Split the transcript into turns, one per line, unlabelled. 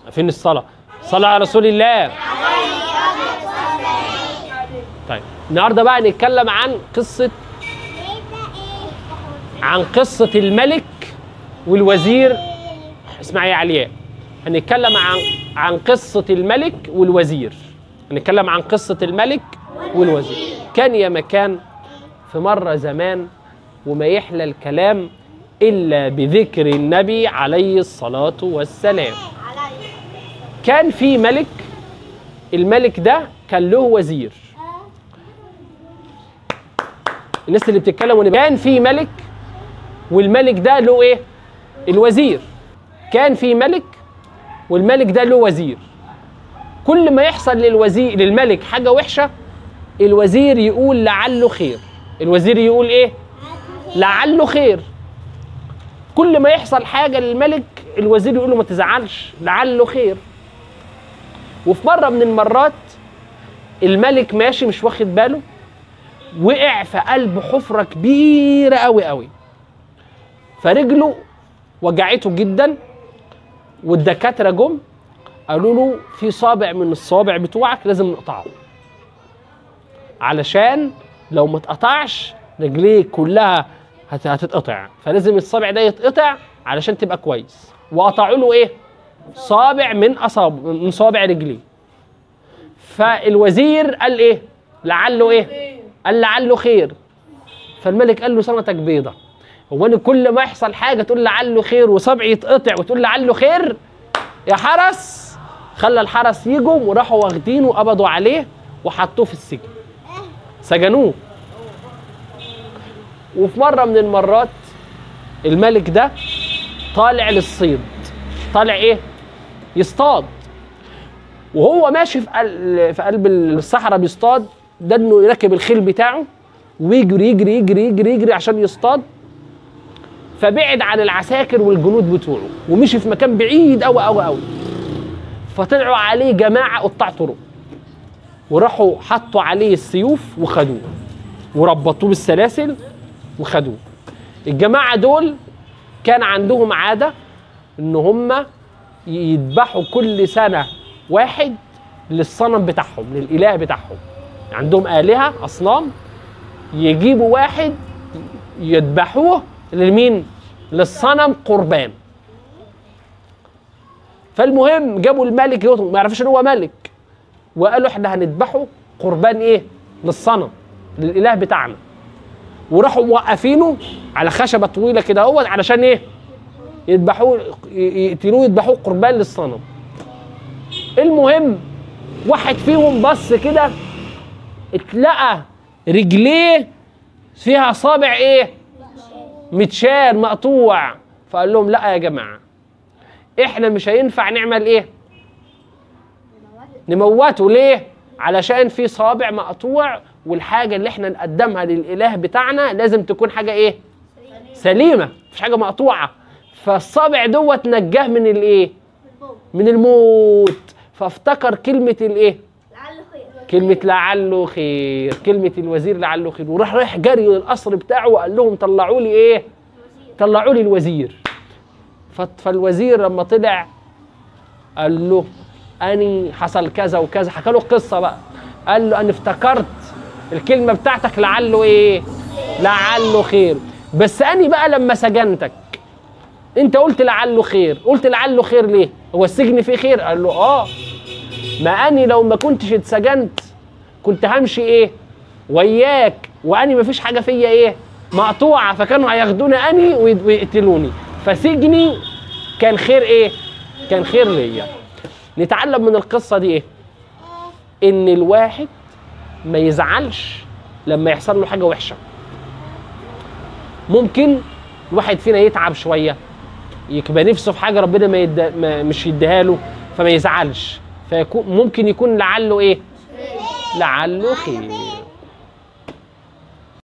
فين الصلاه صلاه على رسول الله طيب النهارده بقى نتكلم عن قصه عن قصه الملك والوزير اسمعي يا علياء هنتكلم عن عن قصه الملك والوزير هنتكلم عن قصه الملك والوزير كان يا مكان في مره زمان وما يحلى الكلام الا بذكر النبي عليه الصلاه والسلام كان في ملك الملك ده كان له وزير الناس اللي بتتكلم ونبقى. كان في ملك والملك ده له ايه الوزير كان في ملك والملك ده له وزير كل ما يحصل للوزير للملك حاجه وحشه الوزير يقول لعله خير الوزير يقول ايه لعله خير كل ما يحصل حاجه للملك الوزير يقول له ما تزعلش لعله خير وفي مره من المرات الملك ماشي مش واخد باله وقع في قلب حفره كبيره قوي قوي فرجله وجعته جدا والدكاتره جم قالوا له في صابع من الصوابع بتوعك لازم نقطعه علشان لو ما اتقطعش رجليك كلها هت- هتتقطع فلازم الصابع ده يتقطع علشان تبقى كويس وقطعوا له ايه صابع من اصابع من صوابع رجليه فالوزير قال ايه لعله ايه قال لعله خير فالملك قال له سنتك بيضة هو انا كل ما يحصل حاجه تقول لعله خير وصبعي يتقطع وتقول لعله خير يا حرس خلى الحرس يجوا وراحوا واخدينه وقبضوا عليه وحطوه في السجن سجنوه وفي مره من المرات الملك ده طالع للصيد طالع ايه يصطاد وهو ماشي في قل- في قلب الصحراء بيصطاد ده انه يركب الخيل بتاعه ويجري يجري يجري يجري يجري عشان يصطاد فبعد عن العساكر والجنود بتوعه ومشي في مكان بعيد قوي قوي قوي فطلعوا عليه جماعه قطاع طرق وراحوا حطوا عليه السيوف وخدوه وربطوه بالسلاسل وخدوه الجماعه دول كان عندهم عاده ان هم يذبحوا كل سنه واحد للصنم بتاعهم للاله بتاعهم عندهم الهه اصنام يجيبوا واحد يذبحوه لمين للصنم قربان فالمهم جابوا الملك يوتهم ما يعرفش ان هو ملك وقالوا احنا هنذبحه قربان ايه للصنم للاله بتاعنا وراحوا موقفينه على خشبه طويله كده اهوت علشان ايه يذبحوه ي- يقتلوه يذبحوه قربان للصنم المهم واحد فيهم بص كده اتلقى رجليه فيها صابع ايه متشال مقطوع فقال لهم لا يا جماعه احنا مش هينفع نعمل ايه نموته ليه علشان في صابع مقطوع والحاجه اللي احنا نقدمها للاله بتاعنا لازم تكون حاجه ايه سليمه مفيش حاجه مقطوعه فالصابع دوت نجاه من الايه من الموت فافتكر كلمه الايه
لعله خير
كلمة لعله خير كلمة الوزير لعله خير وراح رايح جري للقصر بتاعه وقال لهم طلعوا لي ايه طلعوا لي الوزير فت- فالوزير لما طلع قال له اني حصل كذا وكذا حكى له القصة بقى قال له انا افتكرت الكلمة بتاعتك لعله ايه لعله خير بس اني بقى لما سجنتك انت قلت لعله خير قلت لعله خير ليه هو السجن فيه خير قال له اه ما اني لو ما كنتش اتسجنت كنت همشي ايه وياك واني ما فيش حاجه فيا ايه مقطوعه فكانوا هياخدوني اني ويد- ويقتلوني فسجني كان خير ايه كان خير ليا نتعلم من القصه دي ايه ان الواحد ما يزعلش لما يحصل له حاجه وحشه ممكن واحد فينا يتعب شويه يبقى نفسه في حاجه ربنا ما, يد... ما مش يديها له فما يزعلش فيكون ممكن يكون لعله ايه لعله خير